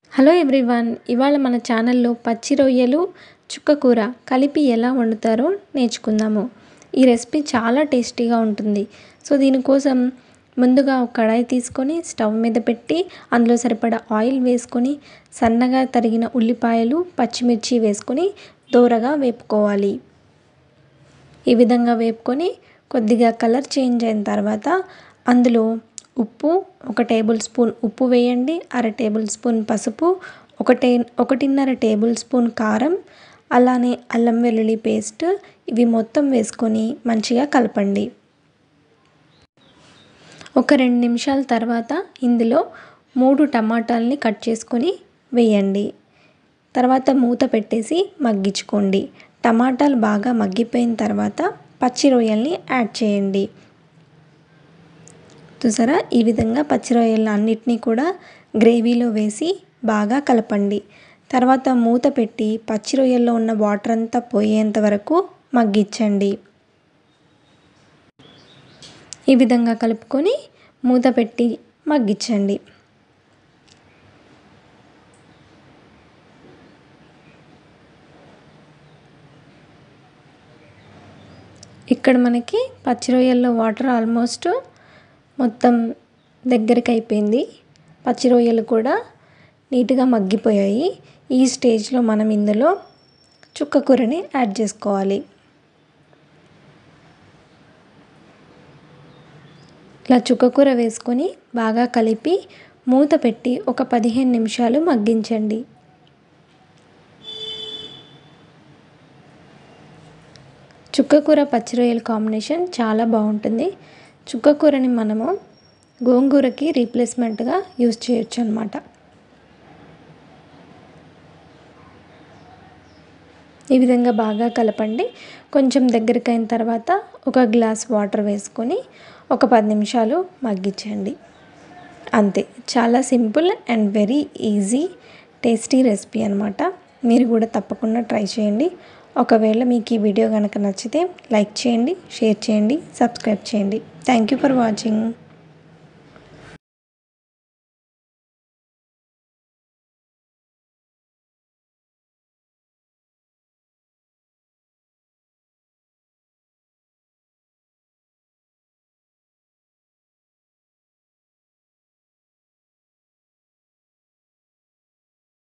hello everyone ఇవాళ మన ఛానల్లో పచ్చి రొయ్యలు చుక్క కూర కలిపి ఎలా వండుతారో నేర్చుకుందాము ఈ రెసిపీ చాలా టేస్టీగా ఉంటుంది సో దీనికోసం ముందుగా ఒక కడాయి తీసుకొని స్టవ్ మీద పెట్టి అందులో సరిపడా ఆయిల్ వేసుకొని సన్నగా తరిగిన ఉల్లిపాయలు పచ్చిమిర్చి వేసుకొని దోరగా వేపుకోవాలి ఈ విధంగా వేపుకొని కొద్దిగా కలర్ చేంజ్ అయిన తర్వాత అందులో ఉప్పు ఒక టేబుల్ స్పూన్ ఉప్పు వేయండి అర టేబుల్ స్పూన్ పసుపు ఒకటే ఒకటిన్నర టేబుల్ స్పూన్ కారం అలానే అల్లం వెల్లుల్లి పేస్ట్ ఇవి మొత్తం వేసుకొని మంచిగా కలపండి ఒక రెండు నిమిషాల తర్వాత ఇందులో మూడు టమాటాలని కట్ చేసుకొని వేయండి తర్వాత మూత పెట్టేసి మగ్గించుకోండి టమాటాలు బాగా మగ్గిపోయిన తర్వాత పచ్చి రొయ్యల్ని యాడ్ చేయండి చూసారా ఈ విధంగా పచ్చి రొయ్యలు అన్నిటినీ కూడా గ్రేవీలో వేసి బాగా కలపండి తర్వాత మూత పెట్టి పచ్చి రొయ్యల్లో ఉన్న వాటర్ అంతా పోయేంత వరకు మగ్గించండి ఈ విధంగా కలుపుకొని మూత పెట్టి మగ్గించండి ఇక్కడ మనకి పచ్చి రొయ్యల్లో వాటర్ ఆల్మోస్ట్ మొత్తం దగ్గరికి అయిపోయింది పచ్చి రొయ్యలు కూడా నీట్గా మగ్గిపోయాయి ఈ స్టేజ్లో మనం ఇందులో చుక్క కూరని యాడ్ చేసుకోవాలి ఇలా చుక్కకూర వేసుకొని బాగా కలిపి మూత పెట్టి ఒక పదిహేను నిమిషాలు మగ్గించండి చుక్కకూర పచ్చి రొయ్యల కాంబినేషన్ చాలా బాగుంటుంది చుక్కకూరని మనము గోంగూరకి రీప్లేస్మెంట్గా యూజ్ చేయొచ్చు అనమాట ఈ విధంగా బాగా కలపండి కొంచెం దగ్గరికి అయిన తర్వాత ఒక గ్లాస్ వాటర్ వేసుకొని ఒక పది నిమిషాలు మగ్గించండి అంతే చాలా simple and very easy tasty recipe అనమాట మీరు కూడా తప్పకుండా ట్రై చేయండి ఒకవేళ మీకు ఈ వీడియో కనుక నచ్చితే లైక్ చేయండి షేర్ చేయండి సబ్స్క్రైబ్ చేయండి థ్యాంక్ యూ ఫర్ వాచింగ్